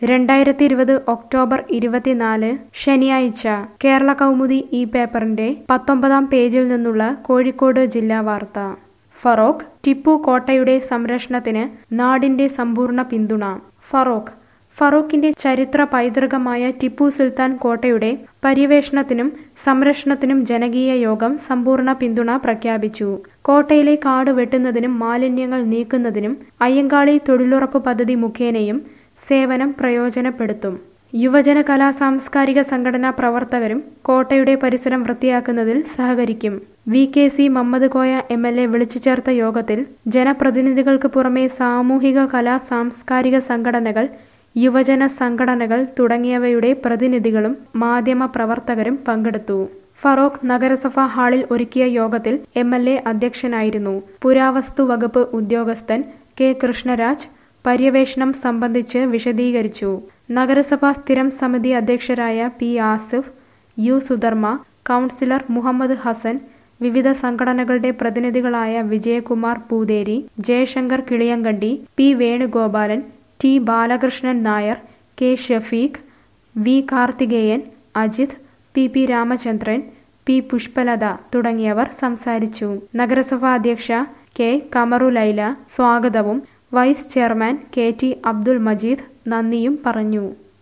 രണ്ടായിരത്തി ഇരുപത് ഒക്ടോബർ ഇരുപത്തിനാല് ശനിയാഴ്ച കേരള കൗമുദി ഈ പേപ്പറിന്റെ പത്തൊമ്പതാം പേജിൽ നിന്നുള്ള കോഴിക്കോട് ജില്ലാ വാർത്ത ഫറോക്ക് ടിപ്പു കോട്ടയുടെ സംരക്ഷണത്തിന് നാടിന്റെ സമ്പൂർണ്ണ പിന്തുണ ഫറോക്ക് ഫറൂഖിന്റെ ചരിത്ര പൈതൃകമായ ടിപ്പു സുൽത്താൻ കോട്ടയുടെ പര്യവേഷണത്തിനും സംരക്ഷണത്തിനും ജനകീയ യോഗം സമ്പൂർണ്ണ പിന്തുണ പ്രഖ്യാപിച്ചു കോട്ടയിലെ കാട് വെട്ടുന്നതിനും മാലിന്യങ്ങൾ നീക്കുന്നതിനും അയ്യങ്കാളി തൊഴിലുറപ്പ് പദ്ധതി മുഖേനയും സേവനം പ്രയോജനപ്പെടുത്തും യുവജന കലാ സാംസ്കാരിക സംഘടനാ പ്രവർത്തകരും കോട്ടയുടെ പരിസരം വൃത്തിയാക്കുന്നതിൽ സഹകരിക്കും V K C Mammad Koya M L A വിളിച്ചു ചേർത്ത യോഗത്തിൽ ജനപ്രതിനിധികൾക്ക് പുറമെ സാമൂഹിക കലാ സാംസ്കാരിക സംഘടനകൾ യുവജന സംഘടനകൾ തുടങ്ങിയവയുടെ പ്രതിനിധികളും മാധ്യമ പ്രവർത്തകരും പങ്കെടുത്തു ഫറോക്ക് നഗരസഭ ഹാളിൽ ഒരുക്കിയ യോഗത്തിൽ എം എൽ എ അധ്യക്ഷനായിരുന്നു പുരാവസ്തു വകുപ്പ് ഉദ്യോഗസ്ഥൻ കെ കൃഷ്ണരാജ് പര്യവേഷണം സംബന്ധിച്ച് വിശദീകരിച്ചു നഗരസഭാ സ്ഥിരം സമിതി അധ്യക്ഷരായ P Asif U Sudharma councillor Muhammad Hasan വിവിധ സംഘടനകളുടെ പ്രതിനിധികളായ Vijayakumar Poothery Jayashankar Kiliyankandi P Venugopalan T Balakrishnan Nair K Shafeeq V Karthikeyan Ajith P P Ramachandran P Pushpalatha തുടങ്ങിയവർ സംസാരിച്ചു നഗരസഭാ അധ്യക്ഷ കെ കമറുലൈല സ്വാഗതവും vice chairman K T Abdul Majeed നന്ദിയും പറഞ്ഞു